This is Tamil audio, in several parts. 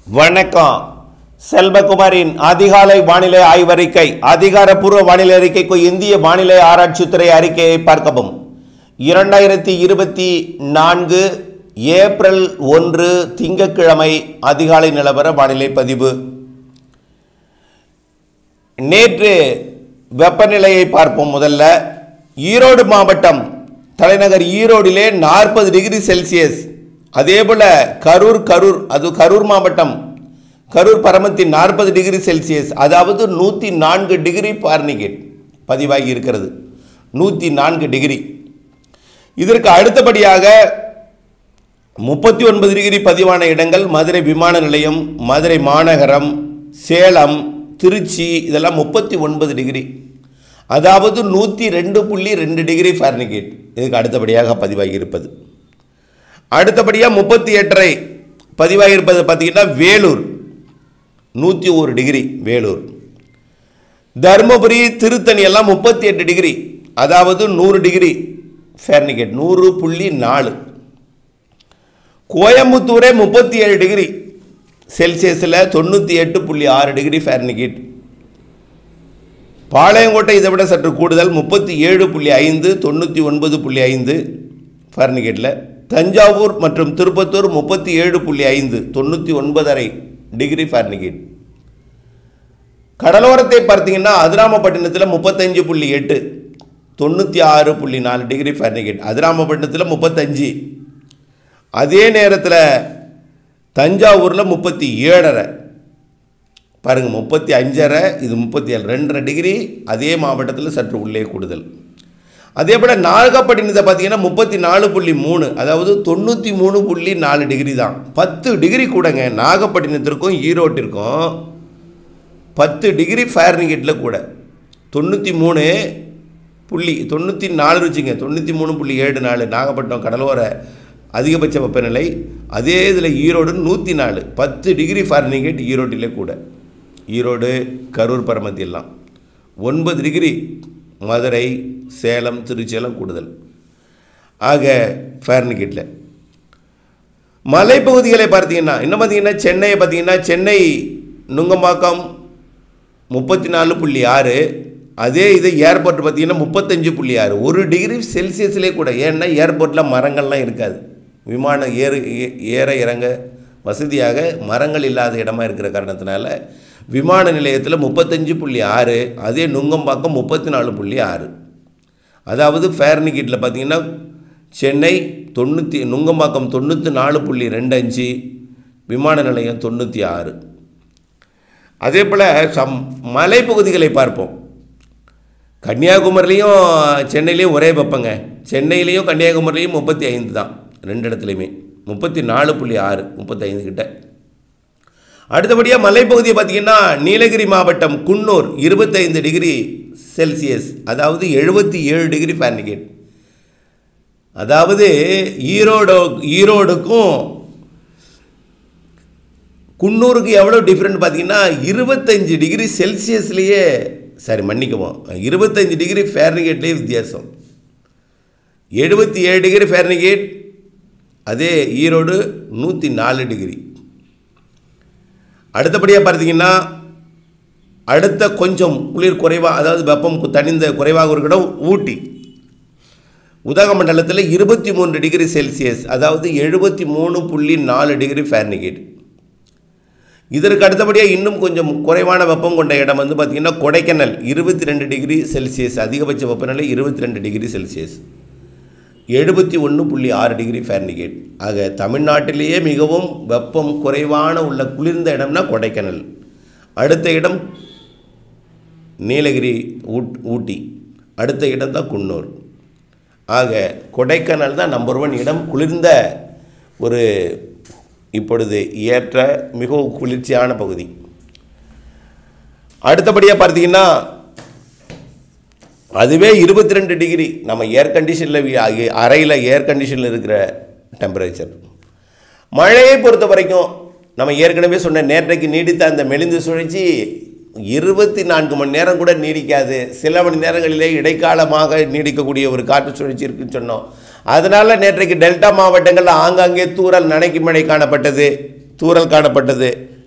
வணக்கம் செல்வகுமாரின் அதிகாலை வானிலை ஆய்வறிக்கை அதிகாரப்பூர்வ வானிலை அறிக்கைக்கு இந்திய வானிலை ஆராய்ச்சித்துறை அறிக்கையை பார்க்கவும் இரண்டாயிரத்தி இருபத்தி நான்கு ஏப்ரல் ஒன்று திங்கட்கிழமை அதிகாலை நிலவர வானிலை பதிவு நேற்று வெப்பநிலையை பார்ப்போம் முதல்ல ஈரோடு மாவட்டம் தலைநகர் ஈரோடிலே நாற்பது டிகிரி செல்சியஸ் அதேபோல் கரூர் கரூர் அது கரூர் மாவட்டம் கரூர் பரமத்தின் நாற்பது டிகிரி செல்சியஸ் அதாவது நூற்றி நான்கு டிகிரி பார்னிகேட் பதிவாகி இருக்கிறது நூற்றி நான்கு டிகிரி இதற்கு அடுத்தபடியாக முப்பத்தி ஒன்பது டிகிரி பதிவான இடங்கள் மதுரை விமான நிலையம் மதுரை மாநகரம் சேலம் திருச்சி இதெல்லாம் முப்பத்தி ஒன்பது டிகிரி அதாவது நூற்றி ரெண்டு புள்ளி ரெண்டு டிகிரி ஃபாரன்ஹீட் இதுக்கு அடுத்தபடியாக பதிவாகி இருப்பது அடுத்தபடியாக முப்பத்தி எட்டரை பதிவாகி இருப்பது பார்த்தீங்கன்னா வேலூர் நூற்றி ஒரு டிகிரி வேலூர் தருமபுரி திருத்தணி எல்லாம் முப்பத்தி எட்டு டிகிரி அதாவது நூறு டிகிரி ஃபேர்னிகேட் நூறு புள்ளி நாலு கோயம்புத்தூரே முப்பத்தி ஏழு டிகிரி செல்சியஸில் தொண்ணூற்றி எட்டு புள்ளி ஆறு டிகிரி ஃபேர்னிகேட் பாளையங்கோட்டை இதை விட சற்று கூடுதல் முப்பத்தி ஏழு புள்ளி ஐந்து தொண்ணூற்றி ஒன்பது புள்ளி ஐந்து ஃபாரன்ஹீட்டில் தஞ்சாவூர் மற்றும் திருப்பத்தூர் முப்பத்தி ஏழு புள்ளி ஐந்து தொண்ணூற்றி ஒன்பதரை டிகிரி ஃபாரன்ஹீட் கடலோரத்தை பார்த்தீங்கன்னா அதிராமப்பட்டினத்தில் முப்பத்தஞ்சு புள்ளி எட்டு தொண்ணூற்றி ஆறு புள்ளி நாலு டிகிரி ஃபாரன்ஹீட் அதிராமப்பட்டினத்தில் முப்பத்தஞ்சு அதே நேரத்தில் தஞ்சாவூரில் முப்பத்தி ஏழரை பாருங்கள் முப்பத்தி அஞ்சரை இது முப்பத்தி ஏழு ரெண்டரை டிகிரி அதே மாவட்டத்தில் சற்று உள்ளே கூடுதல் அதே போல் நாகப்பட்டினத்தை பார்த்தீங்கன்னா முப்பத்தி நாலு புள்ளி மூணு அதாவது தொண்ணூற்றி மூணு புள்ளி நாலு டிகிரி தான் பத்து டிகிரி கூடங்க நாகப்பட்டினத்திற்கும் ஈரோட்டிற்கும் பத்து டிகிரி ஃபேர்னிகேட்டில் கூட தொண்ணூற்றி மூணு புள்ளி தொண்ணூற்றி நாலு வச்சுங்க தொண்ணூற்றி மூணு புள்ளி ஏழு நாலு நாகப்பட்டினம் கடலோர அதிகபட்ச வெப்பநிலை அதே இதில் ஈரோடு நூற்றி நாலு பத்து டிகிரி ஃபாரன்ஹீட் ஈரோட்டிலே கூட ஈரோடு கரூர் பரமத்தி எல்லாம் ஒன்பது டிகிரி மதுரை சேலம் திருச்சியெல்லாம் கூடுதல் ஆக ஃபாரன்ஹீட்டில் மலைப்பகுதிகளை பார்த்தீங்கன்னா இன்னும் பார்த்தீங்கன்னா சென்னையை பார்த்தீங்கன்னா சென்னை நுங்கம்பாக்கம் முப்பத்தி நாலு புள்ளி ஆறு அதே இது ஏர்போர்ட் பார்த்தீங்கன்னா முப்பத்தஞ்சு புள்ளி ஆறு ஒரு டிகிரி செல்சியஸ்லேயே கூட ஏன்னா ஏர்போர்ட்டில் மரங்கள்லாம் இருக்காது விமானம் ஏறு ஏ- ஏற இறங்க வசதியாக மரங்கள் இல்லாத இடமா இருக்கிற காரணத்தினால விமான நிலையத்தில் முப்பத்தஞ்சு புள்ளி ஆறு அதே நுங்கம்பாக்கம் முப்பத்தி நாலு புள்ளி ஆறு அதாவது ஃபேர்னிகிட்டில் பார்த்தீங்கன்னா சென்னை தொண்ணூற்றி நுங்கம்பாக்கம் தொண்ணூற்றி நாலு புள்ளி ரெண்டு அஞ்சு விமான நிலையம் தொண்ணூற்றி ஆறு அதே போல் சம் மலைப்பகுதிகளை பார்ப்போம் கன்னியாகுமரிலையும் சென்னையிலையும் ஒரே வெப்பங்க சென்னையிலையும் கன்னியாகுமரிலையும் முப்பத்தி ஐந்து தான் ரெண்டு இடத்துலையுமே முப்பத்தி நாலு புள்ளி ஆறு முப்பத்தைந்து கிட்ட அடுத்தபடியாக மலைப்பகுதியை பார்த்தீங்கன்னா நீலகிரி மாவட்டம் குன்னூர் இருபத்தைந்து டிகிரி செல்சியஸ் அதாவது எழுபத்தி ஏழு டிகிரி ஃபாரன்ஹீட் அதாவது ஈரோடு ஈரோடுக்கும் குன்னூருக்கு எவ்வளோ டிஃப்ரெண்ட் பார்த்தீங்கன்னா இருபத்தஞ்சு டிகிரி செல்சியஸ்லேயே சாரி மன்னிக்குவோம் இருபத்தஞ்சு டிகிரி ஃபேரன்ஹீட்லேயே வித்தியாசம் எழுபத்தி ஏழு டிகிரி ஃபேரன்ஹீட் அதே ஈரோடு நூற்றி நாலு டிகிரி அடுத்தபடியாக பார்த்தீங்கன்னா அடுத்த கொஞ்சம் குளிர் குறைவாக அதாவது வெப்பம் கு- தணிந்த குறைவாக இருக்கிற இடம் ஊட்டி உதகமண்டலத்தில் இருபத்தி மூன்று டிகிரி செல்சியஸ் அதாவது எழுபத்தி மூணு புள்ளி நாலு டிகிரி ஃபேரன்ஹீட் இதற்கு அடுத்தபடியாக இன்னும் கொஞ்சம் குறைவான வெப்பம் கொண்ட இடம் வந்து பார்த்திங்கன்னா கொடைக்கானல் இருபத்தி ரெண்டு டிகிரி செல்சியஸ் அதிகபட்ச வெப்பநிலை இருபத்தி ரெண்டு டிகிரி செல்சியஸ் எழுபத்தி ஒன்று புள்ளி ஆறு டிகிரி ஃபேரன்ஹீட் ஆக தமிழ்நாட்டிலேயே மிகவும் வெப்பம் குறைவான உள்ள குளிர்ந்த இடம்னா கொடைக்கானல் அடுத்த இடம் நீலகிரி ஊட் ஊட்டி அடுத்த இடம் தான் குன்னூர் ஆக கொடைக்கானல் தான் நம்பர் ஒன் இடம் குளிர்ந்த ஒரு இப்பொழுது ஏற்ற மிகவும் குளிர்ச்சியான பகுதி அடுத்தபடியாக பார்த்தீங்கன்னா அதுவே இருபத்தி ரெண்டு டிகிரி நம்ம ஏர் கண்டிஷனில் அறையில் ஏர் கண்டிஷனில் இருக்கிற டெம்பரேச்சர் மழையை பொறுத்த வரைக்கும் நம்ம ஏற்கனவே சொன்ன நேற்றைக்கு நீடித்த அந்த மெலிந்து சுழற்சி இருபத்தி நான்கு மணி நேரம் கூட நீடிக்காது சில மணி நேரங்களிலே இடைக்காலமாக நீடிக்கக்கூடிய ஒரு காற்று சுழற்சி இருக்குன்னு சொன்னோம் அதனால் நேற்றைக்கு டெல்டா மாவட்டங்களில் ஆங்காங்கே தூறல் நனைக்கு மழை காணப்பட்டது தூறல் காணப்பட்டது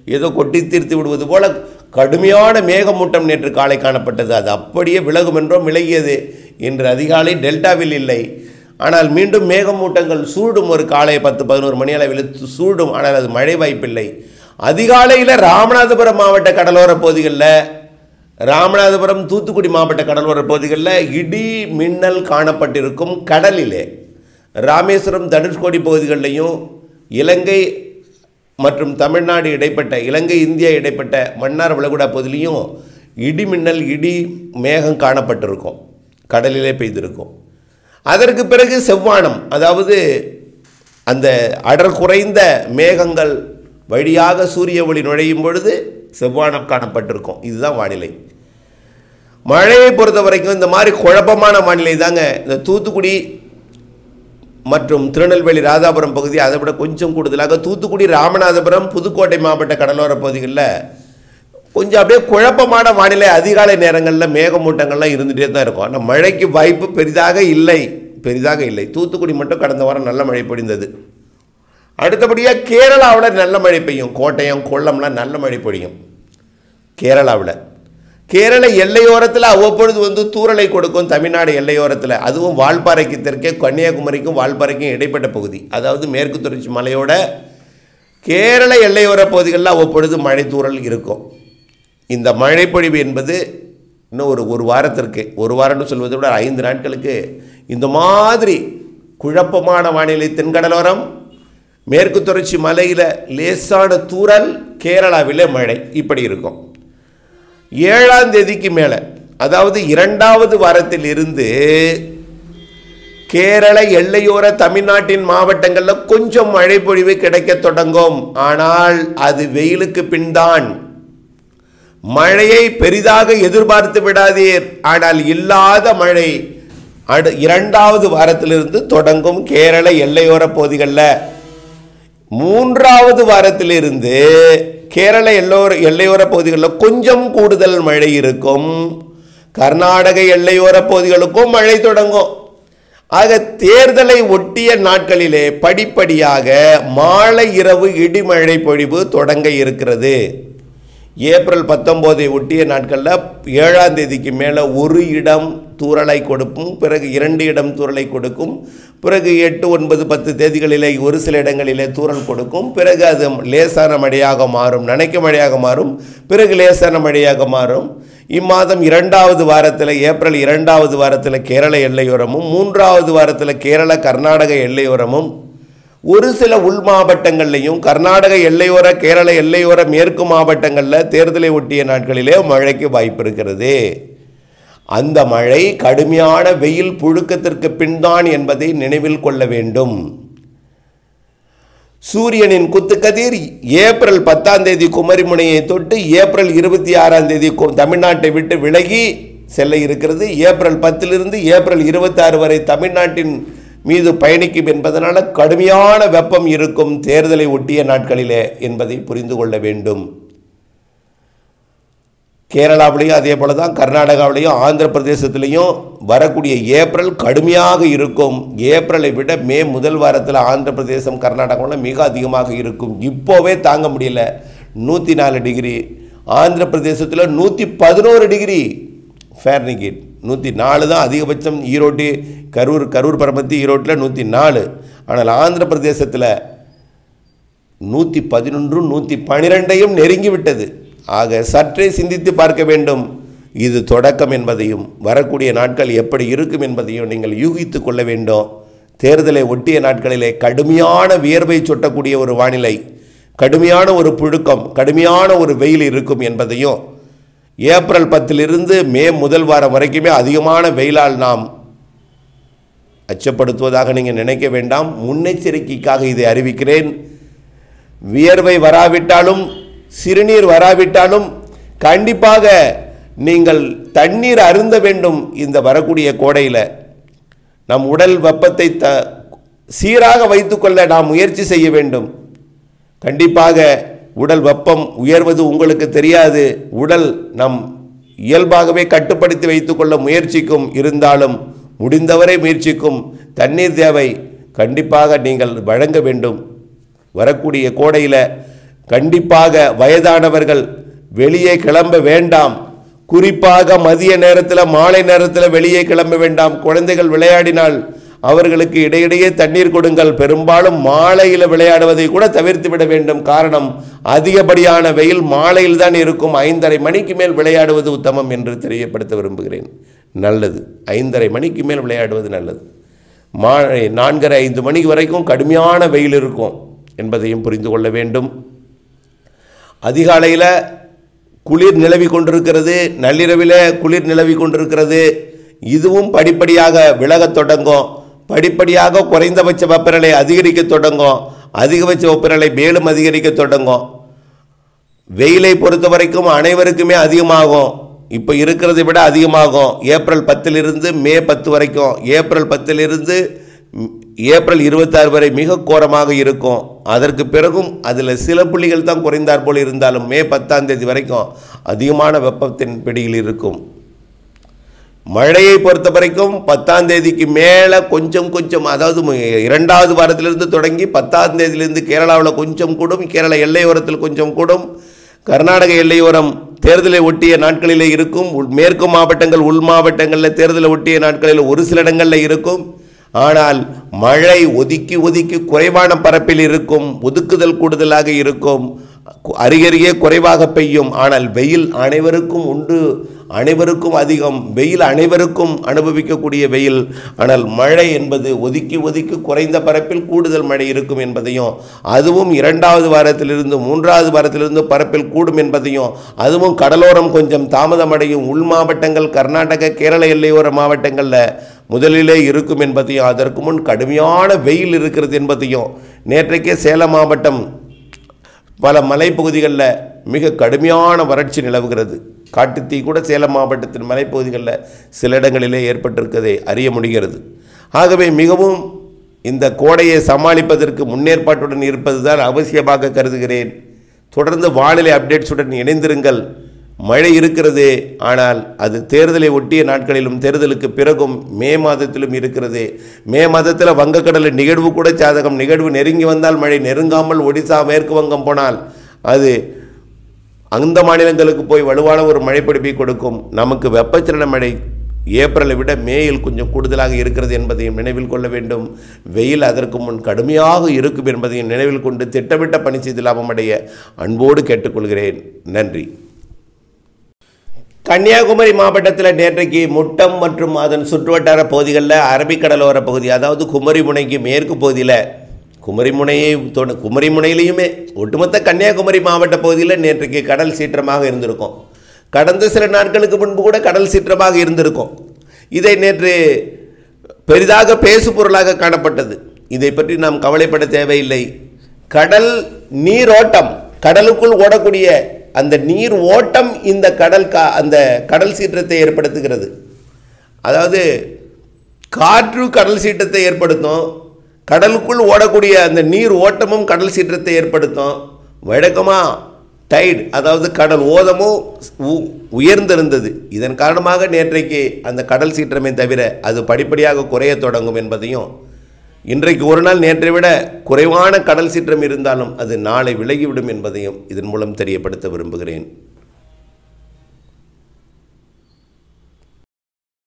ஏதோ கொட்டி தீர்த்து விடுவது போல கடுமையான மேகமூட்டம் நேற்று காலை காணப்பட்டது அது அப்படியே விலகும் என்றும் விலகியது இன்று அதிகாலை டெல்டாவில் இல்லை ஆனால் மீண்டும் மேகமூட்டங்கள் சூடும் ஒரு காலை பத்து பதினோரு மணி அளவில் சூடும் ஆனால் அது மழை வாய்ப்பில்லை அதிகாலையில் ராமநாதபுரம் மாவட்ட கடலோர பகுதிகளில் ராமநாதபுரம் தூத்துக்குடி மாவட்ட கடலோர பகுதிகளில் இடி மின்னல் காணப்பட்டிருக்கும் கடலிலே ராமேஸ்வரம் தனுஷ்கோடி பகுதிகளிலையும் இலங்கை மற்றும் தமிழ்நாடு இடைப்பட்ட இலங்கை இந்தியா இடைப்பட்ட மன்னார் வளைகுடா பகுதியிலையும் இடி மின்னல் இடி மேகம் காணப்பட்டிருக்கும் கடலிலே பெய்திருக்கும் அதற்கு பிறகு செவ்வானம் அதாவது அந்த அடர் குறைந்த மேகங்கள் வழியாக சூரிய ஒளி நுழையும் பொழுது செவ்வானம் காணப்பட்டிருக்கும் இதுதான் வானிலை மழையை பொறுத்த வரைக்கும் இந்த மாதிரி குழப்பமான வானிலை தாங்க இந்த தூத்துக்குடி மற்றும் திருநெல்வேலி ராதாபுரம் பகுதி அதை விட கொஞ்சம் கூடுதலாக தூத்துக்குடி ராமநாதபுரம் புதுக்கோட்டை மாவட்ட கடலோர பகுதிகளில் கொஞ்சம் அப்படியே குழப்பமான வானிலை அதிகாலை நேரங்களில் மேகமூட்டங்கள்லாம் இருந்துகிட்டே தான் இருக்கும் ஆனால் மழைக்கு வாய்ப்பு பெரிதாக இல்லை பெரிதாக இல்லை தூத்துக்குடி மட்டும் கடந்த வாரம் நல்ல மழை பொழிந்தது அடுத்தபடியாக கேரளாவில் நல்ல மழை பெய்யும் கோட்டயம் கொல்லம்லாம் நல்ல மழை பொழியும் கேரளாவில் கேரள எல்லையோரத்தில் அவ்வப்பொழுது வந்து தூறலை கொடுக்கும் தமிழ்நாடு எல்லையோரத்தில் அதுவும் வால்பாறைக்கு தெற்கே கன்னியாகுமரிக்கும் வால்பாறைக்கும் இடைப்பட்ட பகுதி அதாவது மேற்கு தொடர்ச்சி மலையோட கேரள எல்லையோர பகுதிகளில் அவ்வப்பொழுது மழை தூறல் இருக்கும் இந்த மழைப்பொழிவு என்பது இன்னும் ஒரு ஒரு வாரத்திற்கு ஒரு வாரம்னு சொல்வதை விட ஐந்து நாட்களுக்கு இந்த மாதிரி குழப்பமான வானிலை தென்கடலோரம் மேற்கு தொடர்ச்சி மலையில் லேசான தூறல் கேரளாவிலே மழை இப்படி இருக்கும் ஏழாம் தேதிக்கு மேலே அதாவது இரண்டாவது வாரத்தில் இருந்து கேரள எல்லையோர தமிழ்நாட்டின் மாவட்டங்களில் கொஞ்சம் மழை பொழிவு கிடைக்க தொடங்கும் ஆனால் அது வெயிலுக்கு பின்தான் மழையை பெரிதாக எதிர்பார்த்து விடாதீர் ஆனால் இல்லாத மழை அடு இரண்டாவது வாரத்திலிருந்து தொடங்கும் கேரள எல்லையோர பகுதிகளில் மூன்றாவது வாரத்திலிருந்து கேரள எல்லோர எல்லையோர பகுதிகளில் கொஞ்சம் கூடுதல் மழை இருக்கும் கர்நாடக எல்லையோர பகுதிகளுக்கும் மழை தொடங்கும் ஆக தேர்தலை ஒட்டிய நாட்களிலே படிப்படியாக மாலை இரவு இடிமழை பொழிவு தொடங்க இருக்கிறது ஏப்ரல் பத்தொம்போதை ஒட்டிய நாட்களில் ஏழாம் தேதிக்கு மேலே ஒரு இடம் தூறலை கொடுக்கும் பிறகு இரண்டு இடம் தூறலை கொடுக்கும் பிறகு எட்டு ஒன்பது பத்து தேதிகளிலே ஒரு சில இடங்களிலே தூறல் கொடுக்கும் பிறகு அது லேசான மழையாக மாறும் நனைக்க மழையாக மாறும் பிறகு லேசான மழையாக மாறும் இம்மாதம் இரண்டாவது வாரத்தில் ஏப்ரல் இரண்டாவது வாரத்தில் கேரள எல்லையோரமும் மூன்றாவது வாரத்தில் கேரள கர்நாடக எல்லையோரமும் ஒரு சில உள் மாவட்டங்கள்லையும் கர்நாடக எல்லையோர கேரள எல்லையோர மேற்கு மாவட்டங்களில் தேர்தலை ஒட்டிய நாட்களிலே மழைக்கு வாய்ப்பு இருக்கிறது அந்த மழை கடுமையான வெயில் புழுக்கத்திற்கு பின்தான் என்பதை நினைவில் கொள்ள வேண்டும் சூரியனின் குத்துக்கதிர் ஏப்ரல் பத்தாம் தேதி குமரிமுனையை தொட்டு ஏப்ரல் இருபத்தி ஆறாம் தேதி கு- தமிழ்நாட்டை விட்டு விலகி செல்ல இருக்கிறது ஏப்ரல் பத்திலிருந்து ஏப்ரல் இருபத்தாறு வரை தமிழ்நாட்டின் மீது பயணிக்கும் என்பதனால கடுமையான வெப்பம் இருக்கும் தேர்தலை ஒட்டிய நாட்களிலே என்பதை புரிந்து கொள்ள வேண்டும் கேரளாவிலையும் அதே போல தான் கர்நாடகாவிலையும் ஆந்திர பிரதேசத்திலையும் வரக்கூடிய ஏப்ரல் கடுமையாக இருக்கும் ஏப்ரலை விட மே முதல் வாரத்தில் ஆந்திர பிரதேசம் கர்நாடகாவில் மிக அதிகமாக இருக்கும் இப்போவே தாங்க முடியல நூற்றி நாலு டிகிரி ஆந்திர பிரதேசத்தில் நூற்றி பதினோரு டிகிரி ஃபேர்னிகேட் நூற்றி நாலு தான் அதிகபட்சம் ஈரோட்டு கரூர் கரூர் பரமத்தி ஈரோட்டில் நூற்றி நாலு ஆனால் ஆந்திர பிரதேசத்தில் நூற்றி பதினொன்று நூற்றி பனிரெண்டையும் நெருங்கி விட்டது ஆக சற்றே சிந்தித்து பார்க்க வேண்டும் இது தொடக்கம் என்பதையும் வரக்கூடிய நாட்கள் எப்படி இருக்கும் என்பதையும் நீங்கள் யூகித்து கொள்ள வேண்டும் தேர்தலை ஒட்டிய நாட்களிலே கடுமையான வியர்வை சொட்டக்கூடிய ஒரு வானிலை கடுமையான ஒரு புழுக்கம் கடுமையான ஒரு வெயில் இருக்கும் என்பதையும் ஏப்ரல் பத்திலிருந்து மே முதல் வாரம் வரைக்குமே அதிகமான வெயிலால் நாம் அச்சப்படுத்துவதாக நீங்கள் நினைக்க வேண்டாம் முன்னெச்சரிக்கைக்காக இதை அறிவிக்கிறேன் வியர்வை வராவிட்டாலும் சிறுநீர் வராவிட்டாலும் கண்டிப்பாக நீங்கள் தண்ணீர் அருந்த வேண்டும் இந்த வரக்கூடிய கோடையில் நம் உடல் வெப்பத்தை த சீராக வைத்துக்கொள்ள நாம் முயற்சி செய்ய வேண்டும் கண்டிப்பாக உடல் வெப்பம் உயர்வது உங்களுக்கு தெரியாது உடல் நம் இயல்பாகவே கட்டுப்படுத்தி வைத்துக்கொள்ள முயற்சிக்கும் இருந்தாலும் முடிந்தவரை முயற்சிக்கும் தண்ணீர் தேவை கண்டிப்பாக நீங்கள் வழங்க வேண்டும் வரக்கூடிய கோடையில் கண்டிப்பாக வயதானவர்கள் வெளியே கிளம்ப வேண்டாம் குறிப்பாக மதிய நேரத்தில் மாலை நேரத்தில் வெளியே கிளம்ப வேண்டாம் குழந்தைகள் விளையாடினால் அவர்களுக்கு இடையிடையே தண்ணீர் கொடுங்கள் பெரும்பாலும் மாலையில் விளையாடுவதை கூட தவிர்த்து விட வேண்டும் காரணம் அதிகப்படியான வெயில் மாலையில் தான் இருக்கும் ஐந்தரை மணிக்கு மேல் விளையாடுவது உத்தமம் என்று தெரியப்படுத்த விரும்புகிறேன் நல்லது ஐந்தரை மணிக்கு மேல் விளையாடுவது நல்லது மாலை நான்கரை ஐந்து மணி வரைக்கும் கடுமையான வெயில் இருக்கும் என்பதையும் புரிந்து கொள்ள வேண்டும் அதிகாலையில் குளிர் நிலவி கொண்டிருக்கிறது நள்ளிரவில் குளிர் நிலவி கொண்டிருக்கிறது இதுவும் படிப்படியாக விலகத் தொடங்கும் படிப்படியாக குறைந்தபட்ச வெப்பநிலை அதிகரிக்க தொடங்கும் அதிகபட்ச வெப்பநிலை மேலும் அதிகரிக்க தொடங்கும் வெயிலை பொறுத்த வரைக்கும் அனைவருக்குமே அதிகமாகும் இப்போ இருக்கிறதை விட அதிகமாகும் ஏப்ரல் பத்திலிருந்து மே பத்து வரைக்கும் ஏப்ரல் பத்திலிருந்து ம், ஏப்ரல் இருபத்தாறு வரை மிக கோரமாக இருக்கும் அதற்கு பிறகும் அதில் சில புள்ளிகள் தான் குறைந்தாற் போல் இருந்தாலும் மே பத்தாம் தேதி வரைக்கும் அதிகமான வெப்பத்தின் பிடியில் இருக்கும் மழையை பொறுத்த வரைக்கும் பத்தாம் தேதிக்கு மேலே கொஞ்சம் கொஞ்சம் அதாவது மு- இரண்டாவது வாரத்திலிருந்து தொடங்கி பத்தாம் தேதியிலிருந்து கேரளாவில் கொஞ்சம் கூடும் கேரள எல்லையோரத்தில் கொஞ்சம் கூடும் கர்நாடக எல்லையோரம் தேர்தலை ஒட்டிய நாட்களிலே இருக்கும் உள் மேற்கு மாவட்டங்கள் உள் மாவட்டங்களில் தேர்தலை ஒட்டிய நாட்களில் ஒரு சில இடங்களில் இருக்கும் ஆனால் மழை ஒதுக்கி ஒதுக்கி குறைவான பரப்பில் இருக்கும் ஒதுக்குதல் கூடுதலாக இருக்கும் கு- அருகருகே குறைவாக பெய்யும் ஆனால் வெயில் அனைவருக்கும் உண்டு அனைவருக்கும் அதிகம் வெயில் அனைவருக்கும் அனுபவிக்கக்கூடிய வெயில் ஆனால் மழை என்பது ஒதுக்கி ஒதுக்கி குறைந்த பரப்பில் கூடுதல் மழை இருக்கும் என்பதையும் அதுவும் இரண்டாவது வாரத்திலிருந்து மூன்றாவது வாரத்திலிருந்து பரப்பில் கூடும் என்பதையும் அதுவும் கடலோரம் கொஞ்சம் தாமதமடையும் உள் மாவட்டங்கள் கர்நாடக கேரள எல்லையோர மாவட்டங்களில் முதலிலே இருக்கும் என்பதையும் அதற்கு முன் கடுமையான வெயில் இருக்கிறது என்பதையும் நேற்றைக்கே சேலம் மாவட்டம் பல மலைப்பகுதிகளில் மிக கடுமையான வறட்சி நிலவுகிறது காட்டுத்தீ கூட சேலம் மாவட்டத்தின் மலைப்பகுதிகளில் சில இடங்களிலே ஏற்பட்டிருக்கதை அறிய முடிகிறது ஆகவே மிகவும் இந்த கோடையை சமாளிப்பதற்கு முன்னேற்பாட்டுடன் இருப்பதுதான் அவசியமாக கருதுகிறேன் தொடர்ந்து வானிலை அப்டேட்ஸுடன் இணைந்திருங்கள் மழை இருக்கிறது ஆனால் அது தேர்தலை ஒட்டிய நாட்களிலும் தேர்தலுக்கு பிறகும் மே மாதத்திலும் இருக்கிறது மே மாதத்தில் வங்கக்கடலில் நிகழ்வு கூட சாதகம் நிகழ்வு நெருங்கி வந்தால் மழை நெருங்காமல் ஒடிசா மேற்கு வங்கம் போனால் அது அந்த மாநிலங்களுக்கு போய் வலுவான ஒரு மழைப்பிடிப்பை கொடுக்கும் நமக்கு வெப்பச்சலன மழை ஏப்ரலை விட மேயில் கொஞ்சம் கூடுதலாக இருக்கிறது என்பதையும் நினைவில் கொள்ள வேண்டும் வெயில் அதற்கு முன் கடுமையாக இருக்கும் என்பதையும் நினைவில் கொண்டு திட்டமிட்ட பணி செய்து லாபம் அடைய அன்போடு கேட்டுக்கொள்கிறேன் நன்றி கன்னியாகுமரி மாவட்டத்தில் நேற்றைக்கு முட்டம் மற்றும் அதன் சுற்றுவட்டார பகுதிகளில் அரபிக்கடலோர பகுதி அதாவது குமரி முனைக்கு மேற்கு பகுதியில் குமரி முனையை தொட குமரி முனையிலையுமே ஒட்டுமொத்த கன்னியாகுமரி மாவட்ட பகுதியில் நேற்றைக்கு கடல் சீற்றமாக இருந்திருக்கும் கடந்த சில நாட்களுக்கு முன்பு கூட கடல் சீற்றமாக இருந்திருக்கும் இதை நேற்று பெரிதாக பேசு பொருளாக காணப்பட்டது இதை பற்றி நாம் கவலைப்பட தேவையில்லை கடல் நீரோட்டம் கடலுக்குள் ஓடக்கூடிய அந்த நீர் ஓட்டம் இந்த கடல் கா அந்த கடல் சீற்றத்தை ஏற்படுத்துகிறது அதாவது காற்று கடல் சீற்றத்தை ஏற்படுத்தும் கடலுக்குள் ஓடக்கூடிய அந்த நீர் ஓட்டமும் கடல் சீற்றத்தை ஏற்படுத்தும் வழக்கமாக டைட் அதாவது கடல் ஓதமும் உ- உயர்ந்திருந்தது இதன் காரணமாக நேற்றைக்கு அந்த கடல் சீற்றமே தவிர அது படிப்படியாக குறையத் தொடங்கும் என்பதையும் இன்றைக்கு ஒரு நாள் நேற்றை விட குறைவான கடல் சீற்றம் இருந்தாலும் அது நாளை விலகிவிடும் என்பதையும் இதன் மூலம் தெரியப்படுத்த விரும்புகிறேன்